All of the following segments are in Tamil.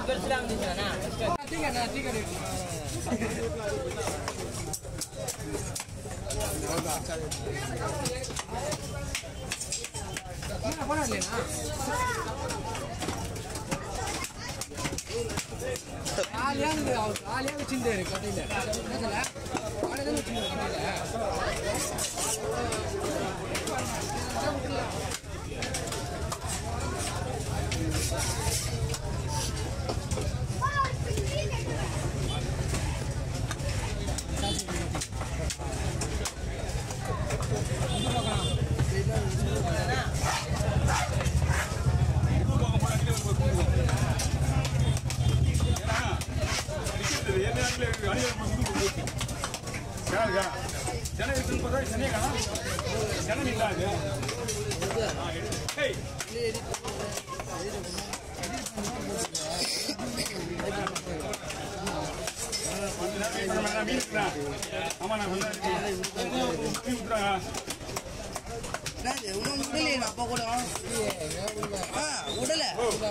என்னது இன்னும் விடலையே அப்பா கூட ஆ விடல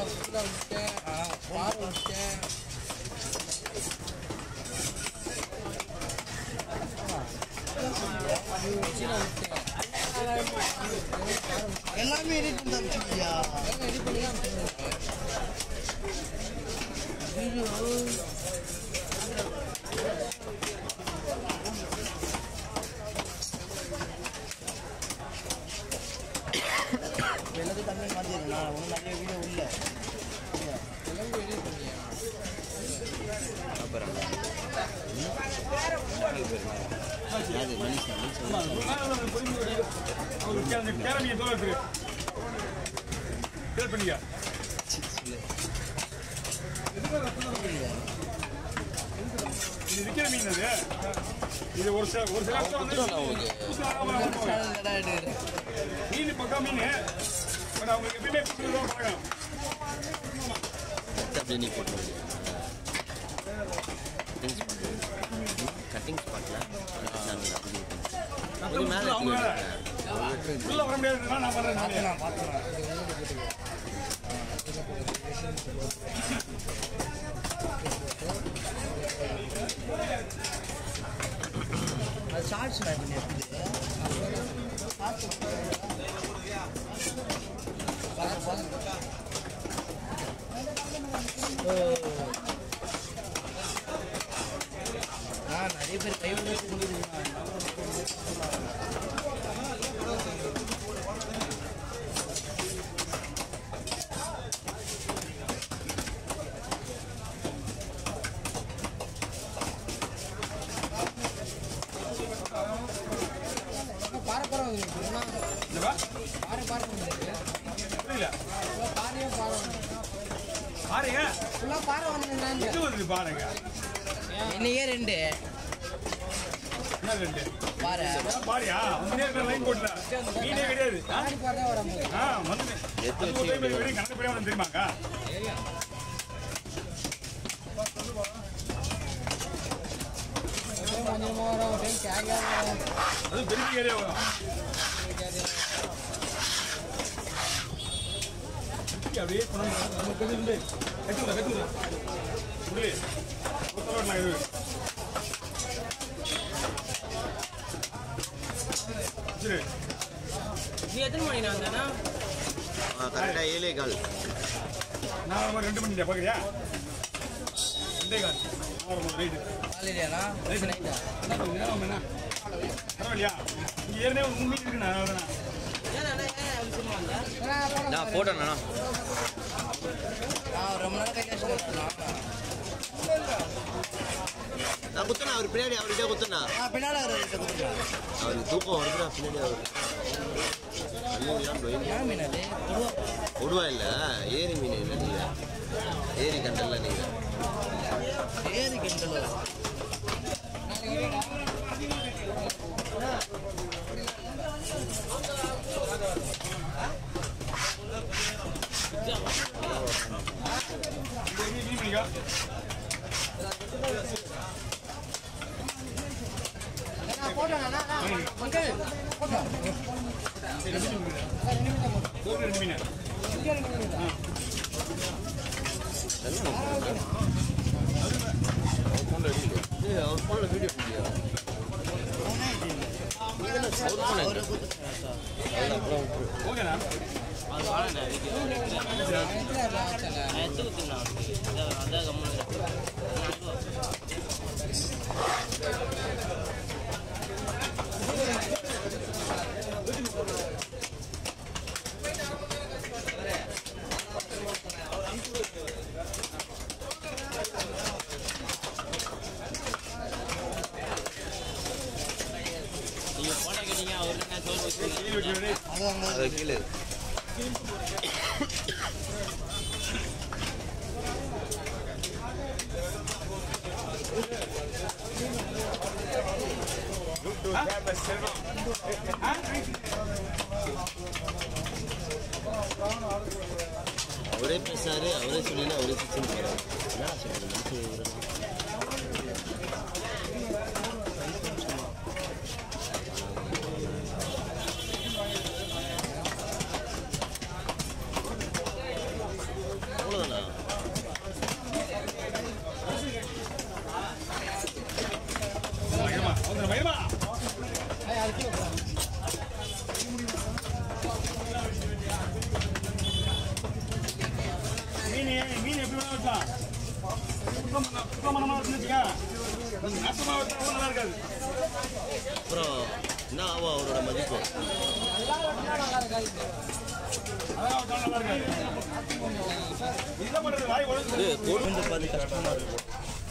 எல்லாமே எடிட் பண்ணி அனுப்பிச்சிட்டியா எல்லாத்தையும் தமிழ் மாற்றிடுறேன் நான் ஒன்றும் நிறைய வீடியோ இல்லை அது மனுஷன் கேரமிய தோழத்துக்கு கேள் பண்ணிக்க இது விற்கிற மீன் அது இது ஒரு சில ஒரு சில இடத்துல வந்து புதுசா ஆகாம இருக்கும். மீன் பக்கா மீன் பட் அவங்களுக்கு எப்பயுமே புதுசு தான் பழகம் அப்படியே நீ போட்டு கட்டிங் ஸ்பாட்டில் அது மேலே அவங்க வேலை. உள்ள வர முடியாதுன்னா நான் பண்றேன் நானே. நான் பார்த்துறேன் அது ஷார்ட்ஸ் நான் பண்ணி இருக்குது ஆ நிறைய பேர் கை வந்து என்னப்பா? புரியல. பாருங்க எது வருது பாருங்க இன்னையே ரெண்டு என்ன ரெண்டு பாரு பாரியா முன்னே இருக்கிற லைன் போட்டுல மீனே கிடையாது ஆ? ஆ வந்து எடுத்து அது ஒரு time இது வரைக்கும் கணக்கு படியாம தெரியுமாக்கா அது பெரிய ஏரியா வரும் அப்படியே கொண்டு வந்து நம்ம கொஞ்சம் இருந்து கட்டுங்க கட்டுங்க உள்ளே உத்தரவாடலாம் இது சரி கரெக்டாக ஏழே கால் நான் ஒரு ரெண்டு மணி பார்க்குறியா ரெண்டே கால் ஆறு ரைட்டு காலையிலண்ணா நைட்டா பரவாயில்லையா இங்கே ஏற்கனவே ஒரு மூணு மீன் இருக்குண்ணா அதனால நான் போட்டேண்ணா நான் ரொம்ப நேரம் கை காசு கொடுத்தேன் நான் குத்துனா அவர் பின்னாடி அவர்கிட்ட குத்துனா நான் பின்னால் அவர்கிட்ட கொடுத்துருக்கேன் அவருக்கு தூக்கம் வருதுடா பின்னாடி அவர் ஐயோ டொயின் ஏன் மீன் அது கொடுவா கொடுவா இல்லை ஏரி மீன் இல்லை நீங்கள் ஏரி கண்டல்ல நீங்கள் ஏது கிண்டல் மீன் பண்ணிக்கோ ரெண்டு மீன் ஆ. ஏய், அவர் phone ல video பிடிக்கலையா? இதுல அவர் phone எங்க? அவரை கொடுத்துட்டாரா அதுல அப்புறம் விட்டுரு. ஓகேண்ணா கீழே வச்சு அது அங்க அது கீழே இருக்கு. அவரே பேசாரு அவரே சொல்லினா அவரே சிக்ஸ் போறாரு என்ன சொல்றது மனுஷன் இவரு. அவ்வளவுதானா மகிமா வந்து மகிமா மீன் மீன் எப்படி வேணா வச்சா சுத்தம் பண்ண சுத்தம் பண்ணமா இருக்குன்னு வச்சுக்க நீங்க நாசமா வச்சா கூட நல்லா இருக்காது அப்புறம் என்ன ஆகும் அவரோட மதிப்பு அதான் வச்சா நல்லா இருக்காது என்ன பண்றது வாய் உடஞ்சு இது கோடு பார்த்து கஷ்டமா இருக்கு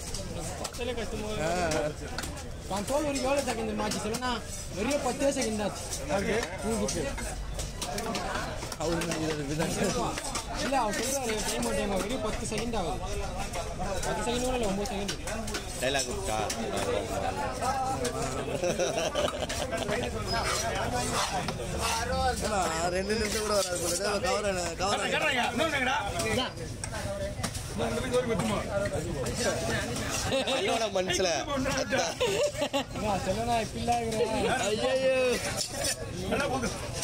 அவன் தோல் வரைக்கும் எவ்வளோ செகண்ட் மாச்சு சொல்லுண்ணா வெறும் பத்தே செகண்ட் ஆச்சு தூக்கிட்டு இல்லை அவன் சொல்கிறாரு டைம் டைம் வெறும் பத்து செகண்ட் ஆகுது பத்து செகண்ட் கூட இல்லை ஒம்பது செகண்ட் டைலாக் விட்டா ரெண்டு நிமிஷம் கூட வராது போல கவர் கவர் கேட்டாங்க இன்னொன்னுங்கடா இந்த போய் தோறி வெட்டுமா ஐயோட மனசுல சொல்லுண்ணா இப்படிலாம் இருக்கிறேன் ஐயோ நல்லா போகுது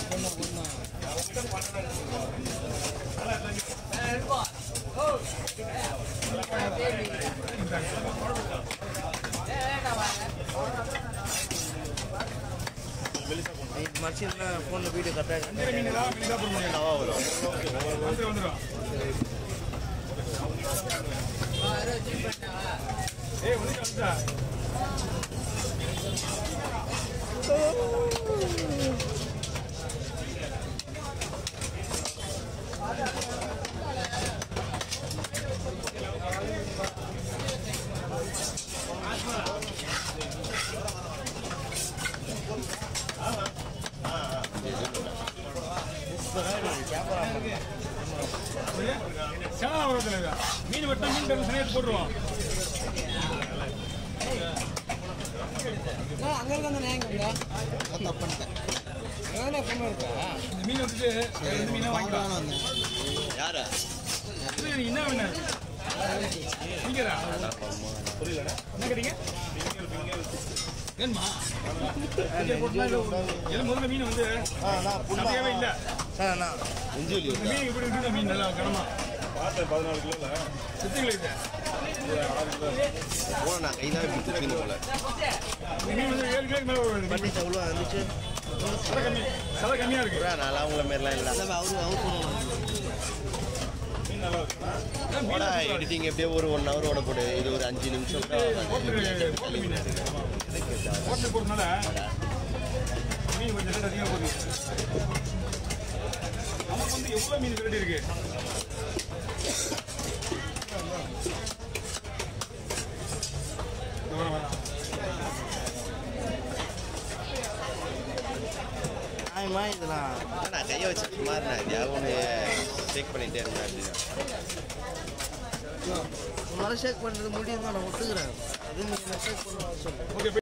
மனுஷன் ஃபோனில் வீடியோ கரெக்டாக அஞ்சரை மீன் தான் மீன் தான் போடுங்க நவா வரும் வந்துடும் வந்துடும் ஏய் வந்து வந்துட்டா சேனா வரதுல மீன் வெட்ட மீன் கறி சனையத்து போட்டுருவோம் அங்கே இருக்க அந்த நேங்க இருக்கா அங்கே எப்பவுமே இருக்கா இந்த மீன் வந்துட்டு இந்த மீனை வாங்கிக்கலாம் யாரா இது நீ என்ன வேணும் நீங்கடா புரியலடா என்ன கேட்டீங்க ஏன்மா ஏன் முதல்ல மீன் வந்து நிறையவே இல்லை அண்ணா நெஞ்சுவலி இந்த மீன் இப்படி இருக்குது மீன் நல்லா கனமா பார்த்தேன் பதினாலு கிலோ எத்தனை கிலோ இது போன நான் கை தான் பிடிச்சிருக்கீங்க போல இந்த மீன் வந்து ஏழு கிலோக்கு மேலே வருது வண்டி எவ்வளோ இருந்துச்சு சதை கம்மி சதை கம்மியாக இருக்கு புறா நல்லா உங்களை மாரிலாம் இல்லை அவரு அவரு போடுவாங்க போடா எடிட்டிங் எப்படியோ ஒரு ஒன் ஹவர் ஓட போடு இது ஒரு அஞ்சு நிமிஷம் கூட ஆகாது. ஹோட்டல் மீன் ஹோட்டல் போகிறதுனால மீன் கொஞ்சம் ரேட் அதிகமாக போகுது நமக்கு வந்து எவ்வளோ மீன் வெரைட்டி இருக்கு இதோ வரேன், வரேன். நியாயமா இதெல்லாம் நான் கையை வச்சு சும்மா இருந்தேன் எதையாவது ஒன்று செக் பண்ணிட்டே இருந்தேன் அப்படின்னா உங்களால் ஷேக் பண்ணுறது முடியும் தான் நான் ஒத்துக்கிறேன் அது நீங்கள் ஷேக் பண்ண சொல்லுங்கள் ஓகே